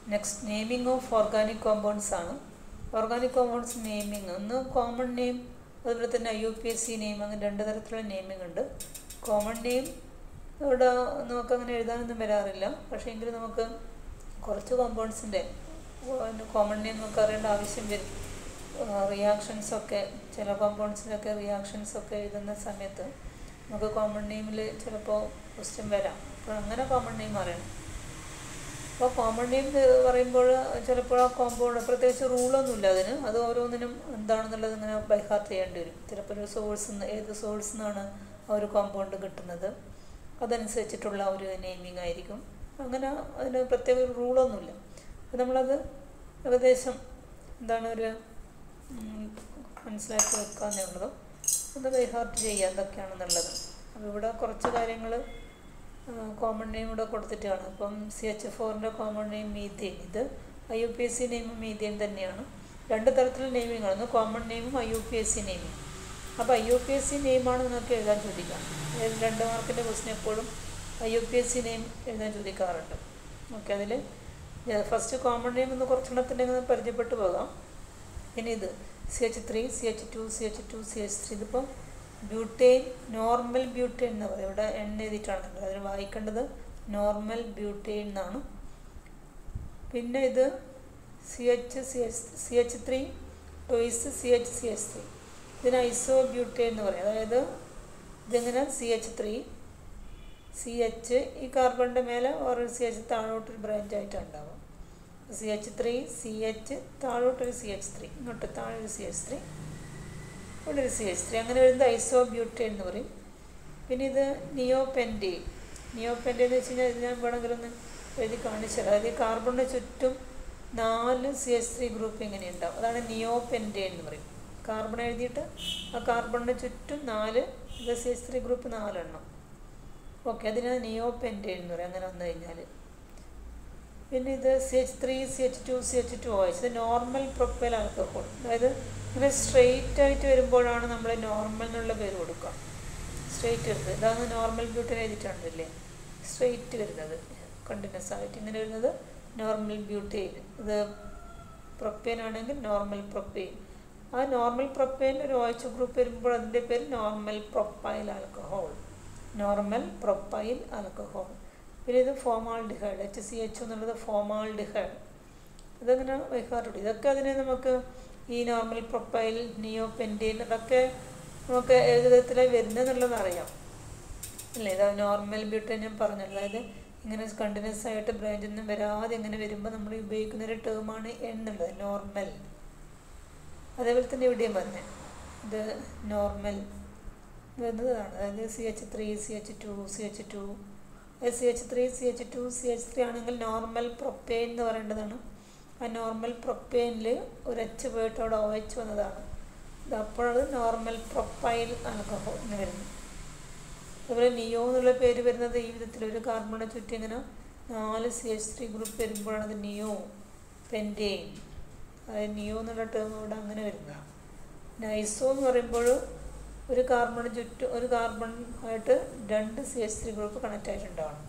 next naming of organic compounds ആണ് organic compounds naming ഒന്ന് common name അതുപോലെ തന്നെ I U P S C name അങ്ങനെ രണ്ട് തരത്തിലുള്ള നെയിമിംഗ് ഉണ്ട് കോമൺ നെയിം ഇവിടെ നമുക്ക് അങ്ങനെ എഴുതാനൊന്നും വരാറില്ല പക്ഷേ എങ്കിലും നമുക്ക് കുറച്ച് കോമ്പൗണ്ട്സിൻ്റെ കോമൺ നെയിം നമുക്ക് അറിയേണ്ട ആവശ്യം വരും റിയാക്ഷൻസ് ഒക്കെ ചില കോമ്പൗണ്ട്സിലൊക്കെ റിയാക്ഷൻസ് ഒക്കെ എഴുതുന്ന സമയത്ത് നമുക്ക് കോമൺ നെയിമിൽ ചിലപ്പോൾ ക്വസ്റ്റ്യൻ വരാം അപ്പോൾ അങ്ങനെ കോമൺ നെയിം അറിയണം അപ്പോൾ കോമൺ നെയിം പറയുമ്പോൾ ചിലപ്പോൾ ആ കോമ്പൗണ്ട് പ്രത്യേകിച്ച് റൂളൊന്നുമില്ല അതിന് അത് ഓരോന്നിനും എന്താണെന്നുള്ളത് ഇങ്ങനെ ബൈഹാർട്ട് ചെയ്യേണ്ടി വരും ചിലപ്പോൾ ഒരു സോഴ്സ് ഏത് സോഴ്സിൽ നിന്നാണ് ആ ഒരു കോമ്പൗണ്ട് കിട്ടുന്നത് അതനുസരിച്ചിട്ടുള്ള ഒരു നെയിമിംഗ് ആയിരിക്കും അങ്ങനെ അതിന് പ്രത്യേക ഒരു റൂളൊന്നുമില്ല അപ്പോൾ നമ്മളത് ഏകദേശം എന്താണ് ഒരു മനസ്സിലാക്കി വെക്കാന്നേ ഉള്ളൂ ഒന്ന് ബൈഹാർട്ട് ചെയ്യുക എന്തൊക്കെയാണെന്നുള്ളത് അപ്പോൾ ഇവിടെ കുറച്ച് കാര്യങ്ങൾ കോമൺ നെയിം ഇവിടെ കൊടുത്തിട്ടാണ് അപ്പം സി എച്ച് ഫോറിൻ്റെ കോമൺ നെയിം മീഥെയിൻ ഇത് I U P S C നെയിമും മീഥെയിൻ തന്നെയാണ് രണ്ട് തരത്തിലുള്ള നെയിമിങ്ങാണ് ഒന്ന് കോമൺ നെയിമും I U P S C നെയിമും അപ്പോൾ I U P S C നെയിമാണ് നിങ്ങൾക്ക് എഴുതാൻ ചോദിക്കാം ഏത് രണ്ട് മാർക്കിൻ്റെ ക്വസ്റ്റിന് എപ്പോഴും I U P S C name എഴുതാൻ ചോദിക്കാറുണ്ട് ഓക്കെ അതിൽ ഫസ്റ്റ് കോമൺ നെയിം ഒന്ന് കുറച്ചെണ്ണത്തിൻ്റെ പരിചയപ്പെട്ടു പോകാം ഇനി ഇത് C H three C H two C H two C H three ഇതിപ്പം ബ്യൂട്ടൈൻ നോർമൽ ബ്യൂട്ടൈൻ എന്ന് പറയും ഇവിടെ എണ്ണ എഴുതിയിട്ടാണ് അതിന് വായിക്കേണ്ടത് നോർമൽ ബ്യൂട്ടൈൻ എന്നാണ് പിന്നെ ഇത് C H C H C H three twice C H C H three ഇതിന് ഐസോ ബ്യൂട്ടൈൻ എന്ന് പറയും അതായത് ഇതിങ്ങനെ C H three C H ഈ കാർബണിൻ്റെ മേലെ ഓരോ സി എച്ച് താഴോട്ടൊരു ബ്രാഞ്ച് ആയിട്ടാണ് ഉണ്ടാവുക C H three C H താഴോട്ടൊരു സി എച്ച് ത്രീ ഇങ്ങോട്ട് താഴെ ഒരു സി എച്ച് ത്രീ ഇവിടെ ഒരു സി എച്ച് ത്രീ അങ്ങനെ വരുന്നത് ഐസോ ബ്യൂട്ടൈൻ എന്ന് പറയും പിന്നെ ഇത് നിയോ പെൻഡി നിയോ പെൻഡി എന്ന് വെച്ച് കഴിഞ്ഞാൽ ഇത് ഞാൻ വേണമെങ്കിൽ ഒന്ന് എഴുതി കാണിച്ചു തരാം അതായത് ഈ കാർബണിന് ചുറ്റും നാല് സി എച്ച് ത്രീ ഗ്രൂപ്പ് ഇങ്ങനെ ഉണ്ടാവും അതാണ് നിയോ പെൻഡി എന്ന് പറയും കാർബൺ എഴുതിയിട്ട് ആ കാർബണിന് ചുറ്റും നാല് ഇത് സി എച്ച് ത്രീ ഗ്രൂപ്പ് നാലെണ്ണം ഓക്കെ അതിനാണ് നിയോ പെൻഡി എന്ന് പറയും അങ്ങനെ വന്നു കഴിഞ്ഞാൽ പിന്നെ ഇത് C H three C H two C H two O H ഇത് നോർമൽ പ്രൊപ്പൈൽ ആൽക്കഹോൾ അതായത് ഇങ്ങനെ സ്ട്രെയിറ്റ് ആയിട്ട് വരുമ്പോഴാണ് നമ്മൾ നോർമൽ എന്നുള്ള പേര് കൊടുക്കുക സ്ട്രെയിറ്റ് വരുന്നത് ഇതാണ് നോർമൽ ബ്യൂട്ടൻ എഴുതിയിട്ടുണ്ടല്ലേ സ്ട്രെയിറ്റ് വരുന്നത് കണ്ടിന്യൂസ് ആയിട്ട് ഇങ്ങനെ വരുന്നത് നോർമൽ ബ്യൂട്ടൈൻ ഇത് പ്രൊപ്പൈൻ ആണെങ്കിൽ നോർമൽ പ്രൊപ്പൈൻ ആ നോർമൽ പ്രൊപ്പൈൻ ഒരു ഒ എച്ച് ഗ്രൂപ്പ് വരുമ്പോൾ അതിൻ്റെ പേര് normal propyl alcohol normal propyl alcohol പിന്നെ ഇത് ഫോമാൾഡിഹൈഡ് എച്ച് സി എച്ച് എന്നുള്ളത് ഫോമാൾഡിഹൈഡ് ഇതങ്ങനെ വൈകാറുണ്ട് ഇതൊക്കെ അതിനെ നമുക്ക് ഈ നോർമൽ പ്രൊപ്പൈൽ നിയോ പെൻറ്റീൻ ഇതൊക്കെ നമുക്ക് ഏത് വിധത്തിലാണ് വരുന്നതെന്നുള്ളത് അറിയാം അല്ലേ ഇത് നോർമൽ ബ്യൂട്ടൈൻ ഞാൻ പറഞ്ഞല്ലോ അതായത് ഇങ്ങനെ കണ്ടിന്യൂസ് ആയിട്ട് ബ്രാഞ്ചിൽ നിന്നും വരാതെ ഇങ്ങനെ വരുമ്പോൾ നമ്മൾ ഉപയോഗിക്കുന്ന ഒരു ടേമാണ് എന്നുള്ളത് നോർമൽ അതേപോലെ തന്നെ ഇവിടെയും പറഞ്ഞത് ഇത് നോർമൽ വരുന്നതാണ് അതായത് C H three C H two C H two C H three C H two C H three ആണെങ്കിൽ നോർമൽ പ്രൊപ്പെയിൻ എന്ന് പറയേണ്ടതാണ് ആ നോർമൽ പ്രൊപ്പെയിനിൽ ഒരു എച്ച് പോയിട്ട് അവിടെ ഒ എച്ച് വന്നതാണ് ഇത് അപ്പോഴത് നോർമൽ പ്രൊപ്പൈൽ ആൽക്കഹോൾ എന്ന് വരുന്നു അതുപോലെ നിയോ എന്നുള്ള പേര് വരുന്നത് ഈ വിധത്തിൽ ഒരു കാർബണിനെ ചുറ്റി ഇങ്ങനെ നാല് സി എച്ച് ത്രീ ഗ്രൂപ്പ് വരുമ്പോഴാണ് അത് നിയോ പെൻറ്റെയിൻ അതായത് നിയോ എന്നുള്ള ടേം ഇവിടെ അങ്ങനെ വരുന്നത് നൈസോ എന്ന് പറയുമ്പോൾ ഒരു കാർബണിന് ചുറ്റും ഒരു കാർബൺ ആയിട്ട് രണ്ട് C H three group connect ആയിട്ടുണ്ടാവണം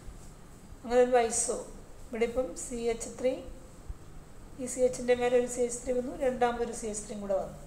അങ്ങനെ ഒരു ഐസോ ഇവിടെ ഇപ്പം സി എച്ച് ത്രീ ഈ സി എച്ചിൻ്റെ മേലെ ഒരു സി എച്ച് ത്രീ വന്നു രണ്ടാമതൊരു സി എച്ച് ത്രീയും കൂടെ വന്നു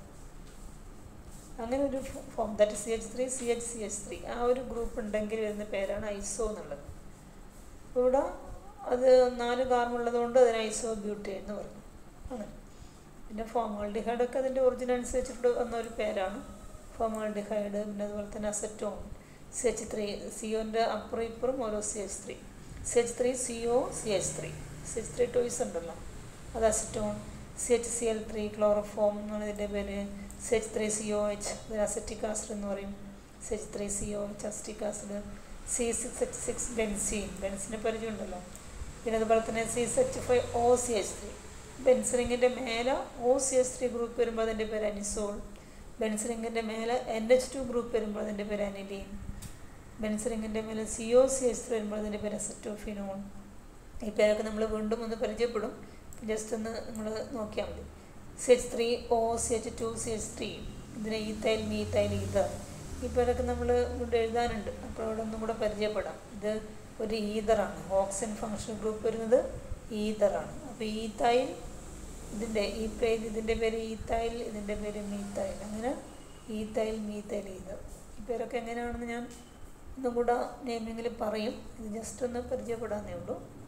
അങ്ങനെ ഒരു form that C H three C H C H three ആ ഒരു ഗ്രൂപ്പ് ഉണ്ടെങ്കിൽ വരുന്ന പേരാണ് ഐസോ എന്നുള്ളത് അപ്പോൾ ഇവിടെ അത് നാല് കാർബൺ ഉള്ളതുകൊണ്ട് അതിന് ഐസോ ബ്യൂട്ടി എന്ന് പറഞ്ഞു അങ്ങനെ പിന്നെ ഫോമാൾഡിഹൈഡൊക്കെ അതിൻ്റെ ഒറിജിനൽ അനുസരിച്ചിട്ട് വന്ന ഒരു പേരാണ് ഫോമാൾഡിഹൈഡ് പിന്നെ അതുപോലെ തന്നെ അസറ്റോൺ സി എച്ച് ത്രീ സിഒൻ്റെ അപ്പുറം ഇപ്പുറം ഓരോ C H three C H three C O C H three C H three twice ഉണ്ടല്ലോ അത് acetone C H C L three chloroform എന്നാണ് ഇതിൻ്റെ പേര് C H three C O H ഇതിന് അസറ്റിക് ആസിഡ് എന്ന് പറയും C H three C O H acetic acid C six H six benzene ബെൻസിനെ പരിചയമുണ്ടല്ലോ പിന്നെ അതുപോലെ തന്നെ C H five O C H three ബെൻസിലിങ്ങിൻ്റെ മേലെ O C H three group വരുമ്പോൾ അതിൻ്റെ പേര് അനിസോൾ ബെൻസിലിങ്ങിൻ്റെ മേലെ എൻ എച്ച് ടു ഗ്രൂപ്പ് വരുമ്പോൾ അതിൻ്റെ പേര് അനിലീൻ ബെൻസിലിങ്ങിൻ്റെ മേലെ C O C H three വരുമ്പോൾ അതിൻ്റെ പേര് അസറ്റോഫിനോൺ ഈ പേരൊക്കെ നമ്മൾ വീണ്ടും ഒന്ന് പരിചയപ്പെടും ജസ്റ്റ് ഒന്ന് നിങ്ങൾ നോക്കിയാൽ മതി C H three O C H two C H three ഇതിന് ഈത്തൈൽ മീത്തൈൽ ഈതർ ഈ പേരൊക്കെ നമ്മൾ ഇവിടെ എഴുതാനുണ്ട് അപ്പോൾ അവിടെ ഒന്നും കൂടെ പരിചയപ്പെടാം ഇത് ഒരു ഈതറാണ് ഓക്സിജൻ ഫങ്ഷൻ ഗ്രൂപ്പ് വരുന്നത് ഈതറാണ് അപ്പോൾ ഈത്തൈൽ ഇതിൻ്റെ ഈ പേര് ഇതിൻ്റെ പേര് ഈത്തൈൽ ഇതിൻ്റെ പേര് മീത്തൈൽ അങ്ങനെ ഈത്തൈൽ മീത്തൈൽ ഈതർ ഈ പേരൊക്കെ എങ്ങനെയാണെന്ന് ഞാൻ ഒന്നും കൂടെ നെയിമിങ്ങിൽ പറയും ഇത് ജസ്റ്റ് ഒന്ന് പരിചയപ്പെടാന്നേ ഉള്ളൂ